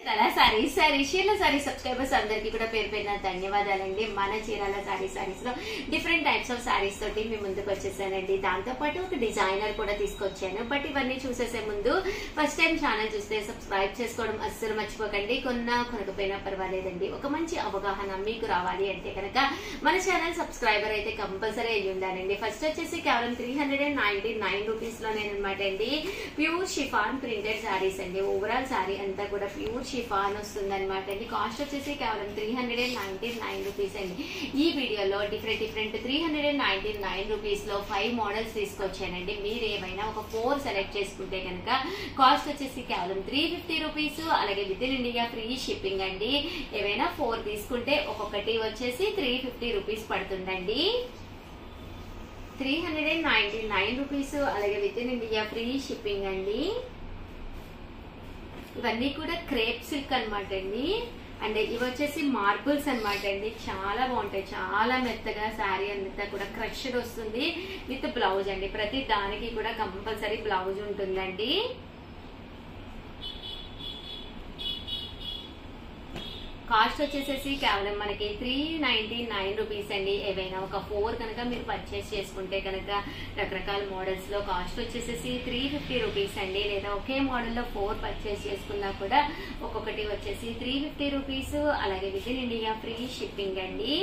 అలా సారీ సారీ చీరల సారీ సబ్స్క్రైబర్స్ అందరికీ కూడా పేరు పేరున ధన్యవాదాలండి మన చీరాల సారీ సారీస్ లో డిఫరెంట్ టైప్స్ ఆఫ్ సారీస్ తోటి మీ ముందుకు వచ్చేసానండి దాంతో పాటు ఒక డిజైనర్ కూడా తీసుకొచ్చాను బట్ ఇవన్నీ చూసేసే ముందు ఫస్ట్ టైం ఛానల్ చూస్తే సబ్స్క్రైబ్ చేసుకోవడం అస్సలు మర్చిపోకండి కొన్నా కొనకపోయినా పర్వాలేదండి ఒక మంచి అవగాహన మీకు రావాలి అంటే కనుక మన ఛానల్ సబ్స్క్రైబర్ అయితే కంపల్సరీ అయ్యి ఉండాలండి ఫస్ట్ వచ్చేసి కేవలం three hundred and ninety nine rupees లో అనమాట అండి ప్యూర్ షిఫాన్ ప్రింటెడ్ సారీస్ అండి ఓవరాల్ సారీ అంతా కూడా ప్యూర్ షిఫాన్ వస్తుంది అనమాట అండి కాస్ట్ వచ్చేసి కేవలం three hundred and ninety nine rupees అండి ఈ వీడియోలో different different three hundred and ninety nine rupees లో ఫైవ్ మోడల్స్ తీసుకొచ్చానండి మీరు ఏమైనా ఒక ఫోర్ సెలెక్ట్ చేసుకుంటే కనుక కాస్ట్ వచ్చేసి కేవలం త్రీ ఫిఫ్టీ రూపీస్ అలాగే within India free shipping అండి ఏవైనా ఫోర్ తీసుకుంటే ఒక్కొక్కటి వచ్చేసి త్రీ ఫిఫ్టీ రూపీస్ పడుతుందండి three hundred and ninety nine rupees అలాగే within India free shipping అండి ఇవన్నీ కూడా క్రేప్ సిల్క్ అనమాట అండి అండ్ ఇవి వచ్చేసి మార్బుల్స్ అనమాట అండి చాలా బాగుంటాయి చాలా మెత్తగా శారీ అంతా కూడా క్రష్డ్ వస్తుంది విత్ బ్లౌజ్ అండి ప్రతి దానికి కూడా కంపల్సరీ బ్లౌజ్ ఉంటుందండి కాస్ట్ వచ్చేసేసి కేవలం మనకి త్రీ నైన్టీ నైన్ రూపీస్ అండి ఏవైనా ఒక ఫోర్ కనుక మీరు పర్చేస్ చేసుకుంటే కనుక రకరకాల మోడల్స్ లో కాస్ట్ వచ్చేసేసి త్రీ ఫిఫ్టీ రూపీస్ అండి లేదా ఒకే మోడల్ లో ఫోర్ పర్చేస్ చేసుకున్నా కూడా ఒక్కొక్కటి వచ్చేసి త్రీ ఫిఫ్టీ రూపీస్ అలాగే within India free shipping అండి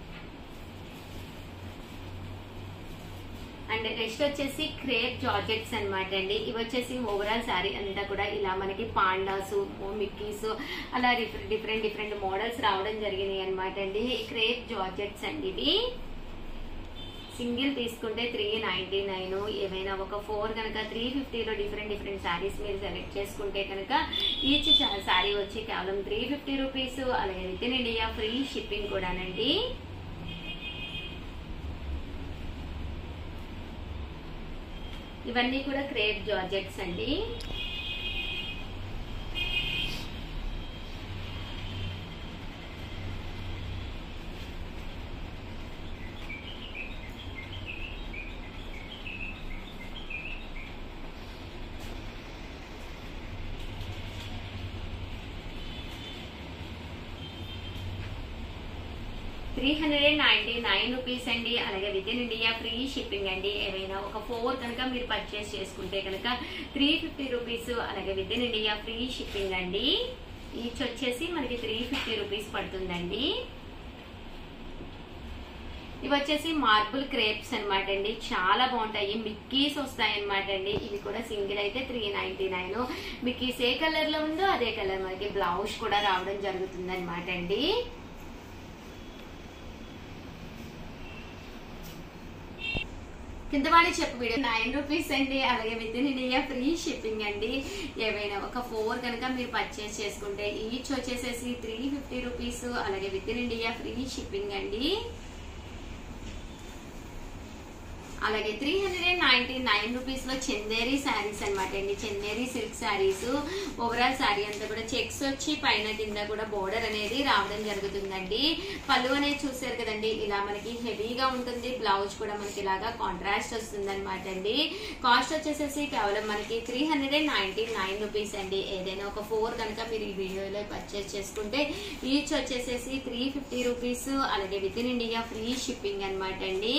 అండ్ నెక్స్ట్ వచ్చేసి క్రేప్ జార్జెట్స్ అనమాట అండి ఇవి వచ్చేసి ఓవరాల్ శారీ అంతా కూడా ఇలా మనకి పాండాస్ మిక్కీస్ అలా డిఫరెంట్ డిఫరెంట్ మోడల్స్ రావడం జరిగినాయి అనమాట అండి క్రేప్ జార్జెట్స్ అండి ఇవి సింగిల్ తీసుకుంటే త్రీ నైన్టీ నైన్ ఏమైనా ఒక ఫోర్ కనుక త్రీ ఫిఫ్టీలో డిఫరెంట్ డిఫరెంట్ శారీస్ మీరు సెలెక్ట్ చేసుకుంటే కనుక ఈచ్ శారీ వచ్చి కేవలం త్రీ ఫిఫ్టీ రూపీస్ అలాగే within India free shipping కూడానండి ఇవన్నీ కూడా క్రేప్ జార్జెట్స్ అండి three hundred and ninety nine rupees అండి అలాగే within India free shipping అండి ఏమైనా ఒక ఫోర్ కనుక మీరు పర్చేస్ చేసుకుంటే కనుక త్రీ ఫిఫ్టీ రూపీస్ అలాగే within India free shipping అండి ఈచ్ వచ్చేసి మనకి త్రీ ఫిఫ్టీ రూపీస్ పడుతుందండి ఇవి వచ్చేసి మార్బుల్ క్రేప్స్ అనమాట అండి చాలా బాగుంటాయి మిక్కీస్ వస్తాయి అనమాట అండి ఇవి కూడా సింగిల్ అయితే త్రీ నైన్టీ నైన్ మిక్కీస్ ఏ కలర్ లో ఉందో అదే కలర్ మనకి బ్లౌజ్ కూడా రావడం జరుగుతుంది అనమాట అండి కింద వాడి చెప్పు వీడియో నైన్ రూపీస్ అండి అలాగే within India free shipping అండి ఏవైనా ఒక ఫోర్ కనుక మీరు పర్చేస్ చేసుకుంటే ఈచ్ వచ్చేసేసి త్రీ ఫిఫ్టీ రూపీస్ అలాగే within India free shipping అండి అలాగే three hundred and ninety nine rupees లో చందేరి శారీస్ అనమాట అండి చందేరి సిల్క్ శారీస్ ఓవరాల్ శారీ అంతా కూడా చెక్స్ వచ్చి పైన కింద కూడా బోర్డర్ అనేది రావడం జరుగుతుందండి పళ్ళు అనేది చూసారు కదండి ఇలా మనకి హెవీగా ఉంటుంది బ్లౌజ్ కూడా మనకి ఇలాగా కాంట్రాస్ట్ వస్తుంది అనమాట అండి కాస్ట్ వచ్చేసేసి కేవలం మనకి three hundred and ninety nine rupees అండి ఏదైనా ఒక ఫోర్ కనుక మీరు ఈ వీడియోలో పర్చేస్ చేసుకుంటే ఈచ్ వచ్చేసేసి త్రీ ఫిఫ్టీ రూపీస్ అలాగే within India free shipping అనమాట అండి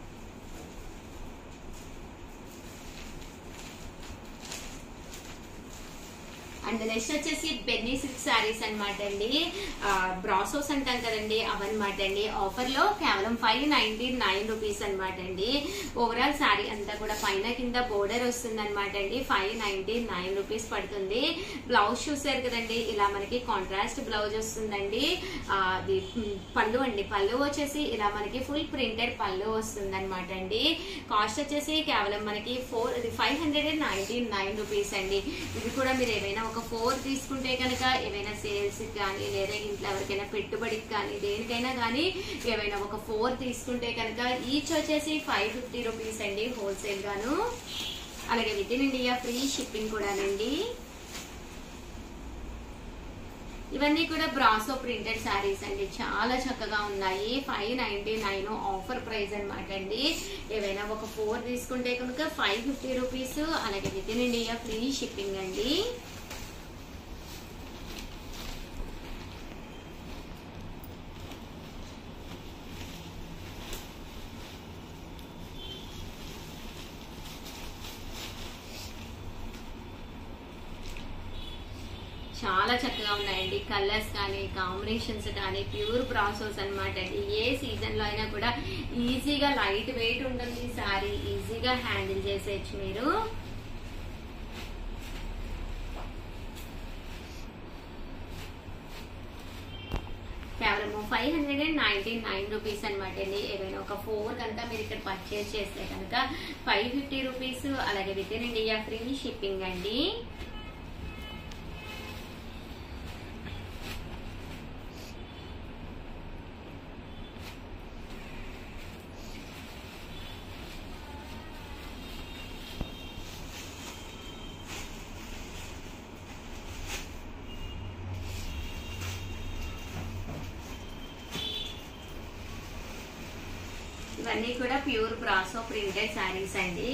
అండ్ నెక్స్ట్ వచ్చేసి బెన్నీ సిల్క్ శారీస్ అనమాట అండి బ్రాసోస్ అంటాం కదండి అవన్నమాట అండి ఆఫర్ లో కేవలం ఫైవ్ నైన్టీ నైన్ రూపీస్ అనమాట అండి ఓవరాల్ శారీ అంతా కూడా పైన కింద బోర్డర్ వస్తుంది అనమాట అండి ఫైవ్ నైన్టీ నైన్ రూపీస్ పడుతుంది బ్లౌజ్ చూసారు కదండి ఇలా మనకి కాంట్రాస్ట్ బ్లౌజ్ వస్తుందండి అది పళ్ళు అండి పళ్ళు వచ్చేసి ఇలా మనకి ఫుల్ ప్రింటెడ్ పళ్ళు వస్తుంది అనమాట అండి కాస్ట్ వచ్చేసి కేవలం మనకి four five hundred and ninety nine rupees అండి ఇది కూడా మీరు ఏమైనా ఒక ఫోర్ తీసుకుంటే కనుక ఏమైనా సేల్స్ కానీ లేదా ఇంట్లో ఎవరికైనా పెట్టుబడికి కానీ దేనికైనా కానీ ఏమైనా ఒక ఫోర్ తీసుకుంటే కనుక ఈచ్ వచ్చేసి ఫైవ్ ఫిఫ్టీ రూపీస్ అండి హోల్సేల్ గాను అలాగే within India free shipping కూడానండి ఇవన్నీ కూడా బ్రాసో ప్రింటెడ్ శారీస్ అండి చాలా చక్కగా ఉన్నాయి five ninety nine offer price అనమాట అండి ఏవైనా ఒక ఫోర్ తీసుకుంటే కనుక ఫైవ్ ఫిఫ్టీ రూపీస్ అలాగే within India free shipping అండి చాలా చక్కగా ఉన్నాయండి కలర్స్ కానీ కాంబినేషన్స్ కానీ ప్యూర్ బ్రాసోస్ అన్నమాట అండి ఏ సీజన్ లో అయినా కూడా ఈజీగా లైట్ వెయిట్ ఉంటుంది సారీ ఈజీగా హ్యాండిల్ చేసేయచ్చు మీరు కేవలం five hundred and ninety nine rupees అనమాట అండి ఏదైనా ఒక ఫోర్ కనుక మీరు ఇక్కడ పర్చేస్ చేస్తే కనుక ఫైవ్ ఫిఫ్టీ రూపీస్ అలాగే within India free shipping అండి ఇవన్నీ కూడా ప్యూర్ బ్రాసో ప్రింటెడ్ శారీస్ అండి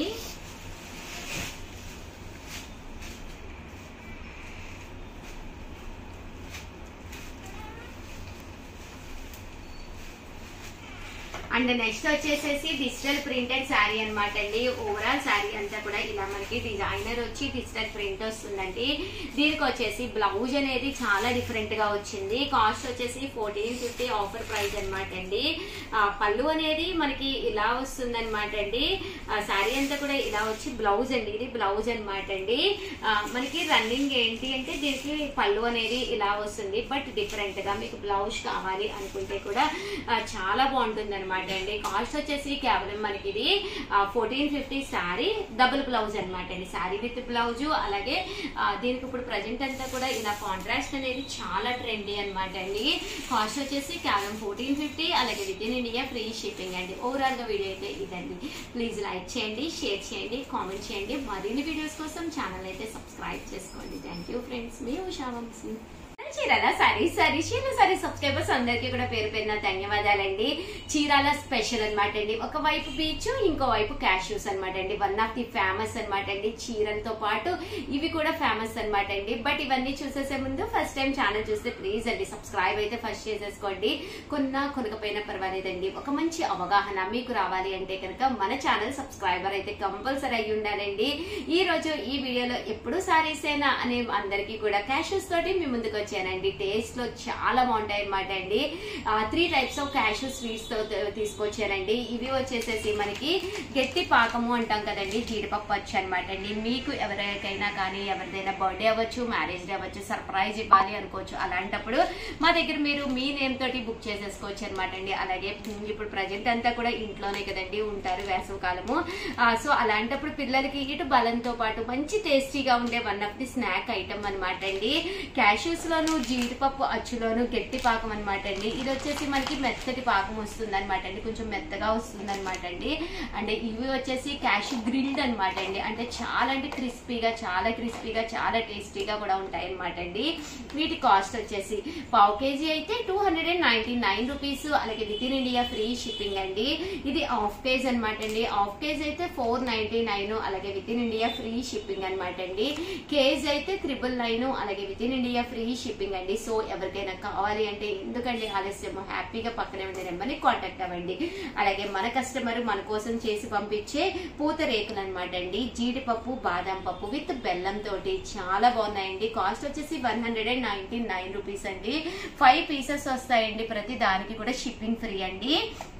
అండ్ నెక్స్ట్ వచ్చేసేసి డిజిటల్ ప్రింటెడ్ శారీ అనమాట అండి ఓవరాల్ శారీ అంతా కూడా ఇలా మనకి డిజైనర్ వచ్చి డిజిటల్ ప్రింట్ వస్తుందండి దీనికి వచ్చేసి బ్లౌజ్ అనేది చాలా డిఫరెంట్ గా వచ్చింది కాస్ట్ వచ్చేసి ఫోర్టీన్ ఫిఫ్టీ ఆఫర్ ప్రైస్ అనమాట అండి ఆ, పళ్ళు అనేది మనకి ఇలా వస్తుంది అనమాట అండి శారీ అంతా కూడా ఇలా వచ్చి బ్లౌజ్ అండి ఇది బ్లౌజ్ అనమాట అండి ఆ, మనకి రన్నింగ్ ఏంటి అంటే దీనికి పళ్ళు అనేది ఇలా వస్తుంది బట్ డిఫరెంట్ గా మీకు బ్లౌజ్ కావాలి అనుకుంటే కూడా ఆ, చాలా బాగుంటుంది అనమాట అండి కాస్ట్ వచ్చేసి కేవలం మనకి ఇది fourteen fifty sari double blouse అనమాట అండి శారీ విత్ బ్లౌజ్ అలాగే ఆ, దీనికి ఇప్పుడు ప్రజెంట్ అంతా కూడా ఇలా కాంట్రాస్ట్ అనేది చాలా ట్రెండీ అనమాట అండి కాస్ట్ వచ్చేసి కేవలం ఫోర్టీన్ ఫిఫ్టీ అలాగే within India free shipping అండి ఓవరాల్ గా వీడియో అయితే ఇదండి ప్లీజ్ లైక్ చేయండి షేర్ చేయండి కామెంట్ చేయండి మరిన్ని వీడియోస్ కోసం ఛానల్ అయితే సబ్స్క్రైబ్ చేసుకోండి థ్యాంక్ యూ ఫ్రెండ్స్ మీ ఉషా వంశీ చీరాల సారీ సారీ చీర సారీ సబ్స్క్రైబర్స్ అందరికీ కూడా పేరు పేరున ధన్యవాదాలండి చీరాల స్పెషల్ అన్నమాట అండి ఒక వైపు బీచ్ ఇంకో వైపు క్యాష్యూస్ అన్నమాట అండి వన్ ఆఫ్ ది ఫేమస్ అన్నమాట అండి చీరలతో పాటు ఇవి కూడా ఫేమస్ అన్నమాట అండి బట్ ఇవన్నీ చూసేసే ముందు ఫస్ట్ టైం ఛానల్ చూస్తే ప్లీజ్ అండి సబ్స్క్రైబ్ అయితే ఫస్ట్ చేసేసుకోండి కొన్నా కొనకపోయినా పర్వాలేదండి ఒక మంచి అవగాహన మీకు రావాలి అంటే కనుక మన ఛానల్ సబ్స్క్రైబర్ అయితే కంపల్సరీ అయి ఉండాలండి ఈ రోజు ఈ వీడియోలో ఎప్పుడు సారీసేనా అనే అందరికీ కూడా క్యాషెస్ తోటి మీ ముందుకు వచ్చానండి టేస్ట్ లో చాలా బాగుంటాయి అనమాట అండి three types of cashew sweets తో త- తీసుకొచ్చానండి ఇవి వచ్చేసేసి మనకి గట్టి పాకము అంటాం కదండి జీడిపప్పు వచ్చు అనమాట అండి మీకు ఎవరికైనా కానీ ఎవరిదైనా బర్త్డే అవ్వచ్చు మ్యారేజ్ డే అవ్వచ్చు సర్ప్రైజ్ ఇవ్వాలి అనుకోవచ్చు అలాంటప్పుడు మా దగ్గర మీరు మీ నేమ్ తోటి బుక్ చేసేసుకోవచ్చు అనమాట అండి అలాగే ఇప్పుడు ప్రజెంట్ అంతా కూడా ఇంట్లోనే కదండి ఉంటారు వేసవి కాలము సో అలాంటప్పుడు పిల్లలకి ఇటు బలంతో పాటు మంచి టేస్టీగా ఉండే one of the snack item అనమాట అండి క్యాష్యూస్ లోను జీడిపప్పు అచ్చులోను గట్టి పాకం అనమాట అండి ఇది వచ్చేసి మనకి మెత్తటి పాకం వస్తుంది అనమాట అండి కొంచెం మెత్తగా వస్తుంది అనమాట అండి అంటే ఇవి వచ్చేసి క్యాష్యూ గ్రిల్డ్ అనమాట అండి అంటే చాలా అంటే క్రిస్పీగా చాలా క్రిస్పీగా చాలా టేస్టీగా కూడా ఉంటాయి అనమాట అండి వీటి కాస్ట్ వచ్చేసి పావు కేజీ అయితే two hundred and ninety nine rupees అలాగే within India free shipping అండి ఇది హాఫ్ కేజ్ అనమాట అండి హాఫ్ కేజ్ అయితే ఫోర్ నైన్టీ నైన్ అలాగే within India free shipping అనమాట అండి కేజ్ అయితే త్రిబుల్ నైన్ అలాగే within India free shipping అండి సో ఎవరికైనా కావాలి అంటే ఎందుకండి ఆలస్యం హ్యాపీగా పక్కనే ఉండే నెంబర్ని కాంటాక్ట్ అవ్వండి అలాగే మన కస్టమర్ మన కోసం చేసి పంపించే పూత రేకులు అనమాట అండి జీడిపప్పు బాదం పప్పు విత్ బెల్లం తోటి చాలా బాగున్నాయండి కాస్ట్ వచ్చేసి one hundred and ninety nine rupees అండి ఫైవ్ పీసెస్ వస్తాయండి ప్రతి దానికి కూడా షిప్పింగ్ ఫ్రీ అండి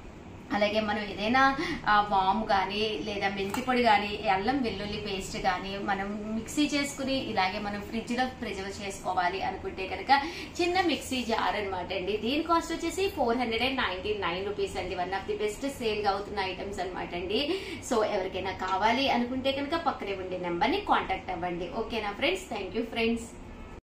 అలాగే మనం ఏదైనా ఆ, వాము కానీ లేదా మెంతి పొడి కానీ అల్లం వెల్లుల్లి పేస్ట్ కానీ మనం మిక్సీ చేసుకుని ఇలాగే మనం ఫ్రిడ్జ్ లో ప్రిజర్వ్ చేసుకోవాలి అనుకుంటే కనుక చిన్న మిక్సీ జార్ అనమాట అండి దీని కాస్ట్ వచ్చేసి four hundred and ninety nine rupees అండి one of the best sale గా అవుతున్న ఐటమ్స్ అనమాట అండి సో ఎవరికైనా కావాలి అనుకుంటే కనుక పక్కనే ఉండే నెంబర్ ని కాంటాక్ట్ అవ్వండి ఓకేనా ఫ్రెండ్స్ థ్యాంక్ యూ ఫ్రెండ్స్